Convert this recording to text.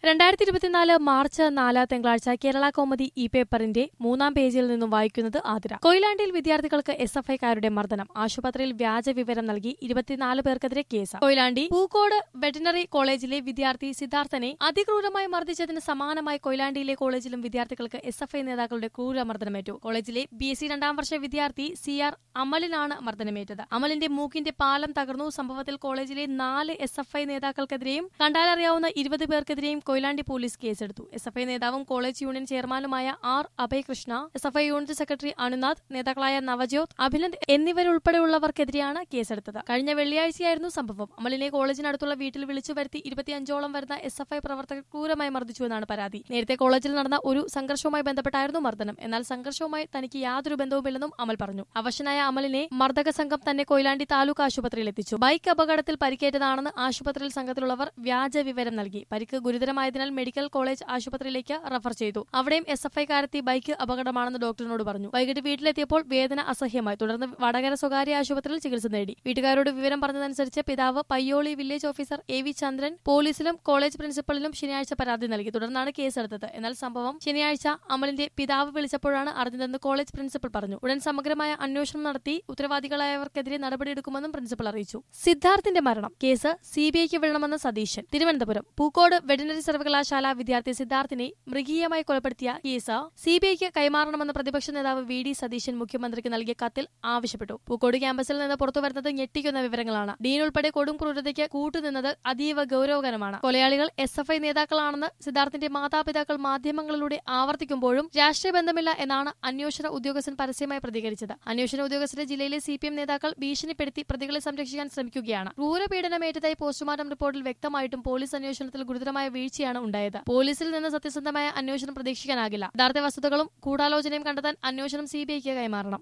രണ്ടായിരത്തി ഇരുപത്തിനാല് മാർച്ച് നാല് തിങ്കളാഴ്ച കേരള കോമഡി ഇ പേപ്പറിന്റെ മൂന്നാം പേജിൽ നിന്നും വായിക്കുന്നത് ആതിര കൊയിലാണ്ടിയിൽ വിദ്യാർത്ഥികൾക്ക് എസ് എഫ് ഐക്കാരുടെ മർദ്ദനം ആശുപത്രിയിൽ വ്യാജ വിവരം നൽകി ഇരുപത്തിനാല് പേർക്കെതിരെ കേസ് കൊയിലാണ്ടി പൂക്കോട് വെറ്റിനറി കോളേജിലെ വിദ്യാർത്ഥി സിദ്ധാർത്ഥനെ അതിക്രൂരമായി മർദ്ദിച്ചതിന് സമാനമായി കൊയിലാണ്ടിയിലെ കോളേജിലും വിദ്യാർത്ഥികൾക്ക് എസ് എഫ് ഐ നേതാക്കളുടെ ക്രൂരമർദ്ദനമേറ്റു കോളേജിലെ ബി എസ് സി രണ്ടാം വർഷ വിദ്യാർത്ഥി സി ആർ അമലിനാണ് മർദ്ദനമേറ്റത് അമലിന്റെ മൂക്കിന്റെ പാലം തകർന്നു സംഭവത്തിൽ കോളേജിലെ നാല് എസ് എഫ് ഐ നേതാക്കൾക്കെതിരെയും കണ്ടാലറിയാവുന്ന ഇരുപത് പേർക്കെതിരെയും കൊയിലാണ്ടി പോലീസ് കേസെടുത്തു എസ് എഫ് ഐ നേതാവും കോളേജ് യൂണിയൻ ചെയർമാനുമായ R Abhayakrishna S F I unit secretary Anunath നേതാക്കളായ നവജ്യോത് അഭിനന്ദ് എന്നിവരുൾപ്പെടെയുള്ളവർക്കെതിരെയാണ് കേസെടുത്തത് കഴിഞ്ഞ വെള്ളിയാഴ്ചയായിരുന്നു സംഭവം അമലിനെ കോളേജിനടുത്തുള്ള വീട്ടിൽ വിളിച്ചു വരുത്തി ഇരുപത്തിയഞ്ചോളം വരുന്ന എസ് എഫ് ഐ പ്രവർത്തകർ ക്രൂരമായി മർദ്ദിച്ചുവെന്നാണ് പരാതി നേരത്തെ കോളേജിൽ നടന്ന ഒരു സംഘർഷവുമായി ബന്ധപ്പെട്ടായിരുന്നു മർദ്ദനം എന്നാൽ സംഘർഷവുമായി തനിക്ക് യാതൊരു ബന്ധവുമില്ലെന്നും അമൽ പറഞ്ഞു അവശനായ അമലിനെ മർദ്ദക സംഘം തന്നെ കൊയിലാണ്ടി താലൂക്ക് ആശുപത്രിയിൽ എത്തിച്ചു ബൈക്ക് അപകടത്തിൽ പരിക്കേറ്റതാണെന്ന് ആശുപത്രിയിൽ സംഘത്തിലുള്ളവർ വ്യാജ വിവരം നൽകി പരിക്ക് ഗുരുതരമായതിനാൽ മെഡിക്കൽ കോളേജ് ആശുപത്രിയിലേക്ക് റഫർ ചെയ്തു അവിടെയും എസ് എഫ് ഐക്കാരെത്തി ബൈക്ക് അപകടമാണെന്ന് ഡോക്ടറിനോട് പറഞ്ഞു വൈകിട്ട് വീട്ടിലെത്തിയപ്പോൾ വേദന അസഹ്യമായി തുടർന്ന് വടകര സ്വകാര്യ ആശുപത്രിയിൽ ചികിത്സ നേടി വീട്ടുകാരോട് വിവരം പറഞ്ഞതനുസരിച്ച് പിതാവ് Payyoli village officer A V Chandran പോലീസിലും കോളേജ് പ്രിൻസിപ്പലിനും ശനിയാഴ്ച പരാതി നൽകി തുടർന്നാണ് കേസെടുത്തത് എന്നാൽ സംഭവം ശനിയാഴ്ച അമലിന്റെ പിതാവ് വിളിച്ചപ്പോഴാണ് അറിഞ്ഞതെന്ന് കോളേജ് പ്രിൻസിപ്പൽ പറഞ്ഞു ഉടൻ സമഗ്രമായ അന്വേഷണം നടത്തി ഉത്തരവാദികളായവർക്കെതിരെ നടപടിയെടുക്കുമെന്നും പ്രിൻസിപ്പൽ അറിയിച്ചു സിദ്ധാർത്ഥിന്റെ മരണം കേസ് സിബിഐക്ക് വിടണമെന്ന് സതീശൻ തിരുവനന്തപുരം പൂക്കോട് വെറ്റിനറി സർവകലാശാല വിദ്യാർത്ഥി സിദ്ധാർത്ഥിനെ മൃഗീയമായി കൊലപ്പെടുത്തിയ കേസ് സിബിഐക്ക് കൈമാറണമെന്ന് പ്രതിപക്ഷ നേതാവ് വി ഡി സതീശൻ മുഖ്യമന്ത്രിക്ക് നൽകിയ കത്തിൽ ആവശ്യപ്പെട്ടു പൂക്കോട് ക്യാമ്പസിൽ നിന്ന് പുറത്തുവരുന്നത് ഞെട്ടിക്കുന്ന വിവരങ്ങളാണ് ഡീൻ ഉൾപ്പെടെ കൊടും ക്രൂരതയ്ക്ക് കൂട്ടുനിന്നത് അതീവ ഗൌരവകരമാണ് കൊലയാളികൾ എസ് എഫ് ഐ നേതാക്കളാണെന്ന് സിദ്ധാർത്ഥിന്റെ മാതാപിതാക്കൾ മാധ്യമങ്ങളിലൂടെ ആവർത്തിക്കുമ്പോഴും രാഷ്ട്രീയ ബന്ധമില്ല എന്നാണ് അന്വേഷണ ഉദ്യോഗസ്ഥൻ പരസ്യമായി പ്രതികരിച്ചത് അന്വേഷണ ഉദ്യോഗസ്ഥരെ ജില്ലയിലെ സി പി എം നേതാക്കൾ ഭീഷണിപ്പെടുത്തി പ്രതികളെ സംരക്ഷിക്കാൻ ശ്രമിക്കുകയാണ് ക്രൂരപീഡനമേറ്റതായി പോസ്റ്റ്മോർട്ടം റിപ്പോർട്ടിൽ വ്യക്തമായിട്ടും പോലീസ് അന്വേഷണത്തിൽ ഗുരുതരമായ വീഴ്ചയാണ് ഉണ്ടായത് പോലീസിൽ നിന്ന് സത്യസന്ധമായ അന്വേഷണം പ്രതീക്ഷിക്കാനാകില്ല യഥാർത്ഥ വസ്തുതകളും ഗൂഢാലോചനയും കണ്ടെത്താൻ അന്വേഷണം സിബിഐക്ക് കൈമാറണം